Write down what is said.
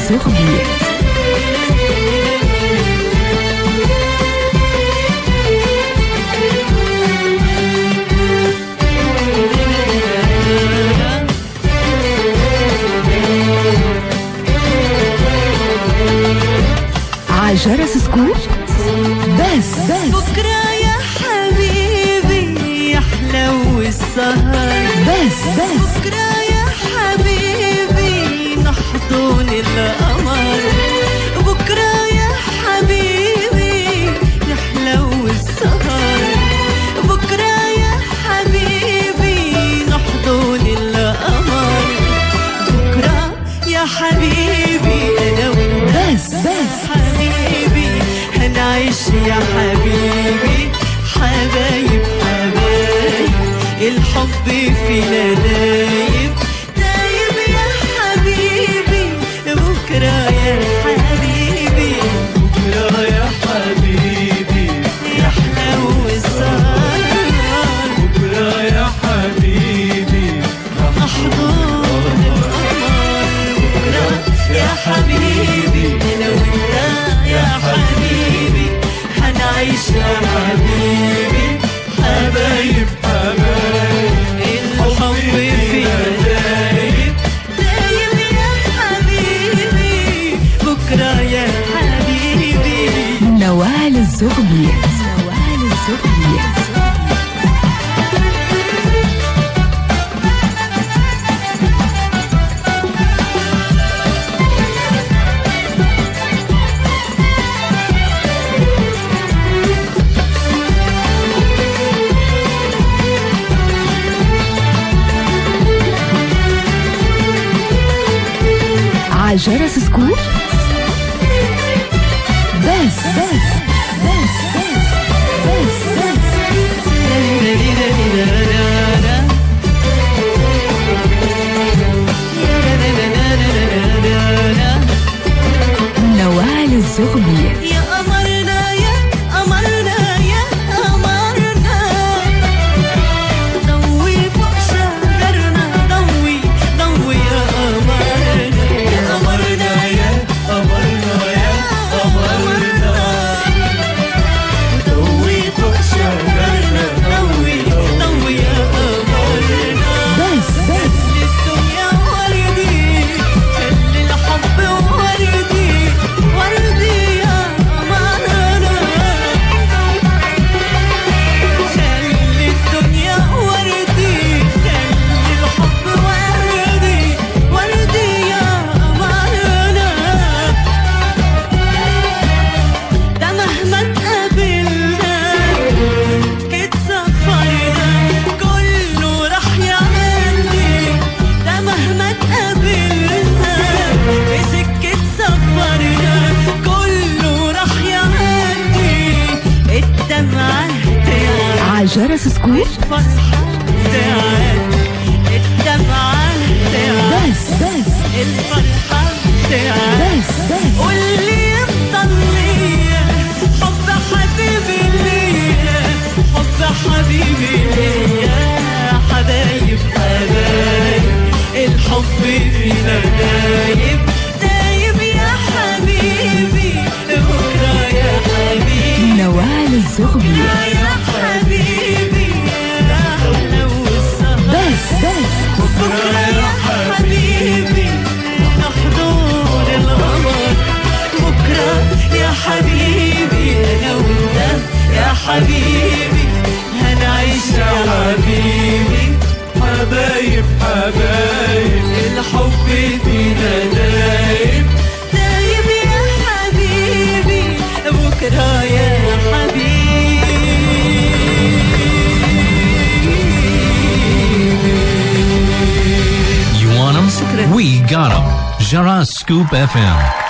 الزغبي عجرس سكوت بس بس بكرة يا حبيبي يحلو السهر بس بس بكرة يا حبيبي نحضن القمر بكرة يا حبيبي يحلو السهر بكرة يا حبيبي نحضن القمر بكرة يا حبيبي أنا وأنت بس بس حبيبي هنعيش يا حبيبي حبايب حبايب الحب فينا دايب دايب يا حبيبي بكرة يا حبيبي بكرة يا حبيبي يحلو السهر بكرة يا حبيبي محضون القمر بكرة يا حبيبي أنا وأنت يا حبيبي هنعيش يا حبيبي حبايب حبايب الحب فينا دايب دايب يا حبيبي بكرة يا حبيبي نوال الزغبي نوال الزغبي عجرس سكوت بس بس بس بس بس بس نوال الزغبي يا قمرنا يا قمرنا يا قمرنا ضوي فوق شجرنا ضوي ضوي يا قمرنا يا قمرنا يا قمرنا يا قمرنا ضوي فوق شجرنا ضوي ضوي يا قمرنا بس بس الدنيا وردي خلي الحب وردي وردي يا قمرنا خلي الدنيا وردي خلي الحب وردي وردي يا قمرنا ده مهما تقابلنا كت سفرنا كله راح يعدي ده مهما تقابلنا بسكة سفرنا كله راح يعدي الدمعة تعدي عجرس سكوت الفرحة تعدي الدمعة تعدي بس بس الفرحة تعدي بس بس واللي يفضل ليا حب حبيبي ليا حب حبيبي ليا حبايب حبايب الحب فينا دايب دايب يا حبيبي بكرة يا حبيبي نوال الزغبي يا حبيبي أحلى والسهر بس بس بكرة يا حبيبي نحضر القمر بكرة يا حبيبي أنا وأنت يا حبيبي هنعيش يا حبيبي حبايب حبايب الحب فينا دايب دايب يا حبيبي بكرة يا حبيبي You want them? We got them. Jara Scoop FM.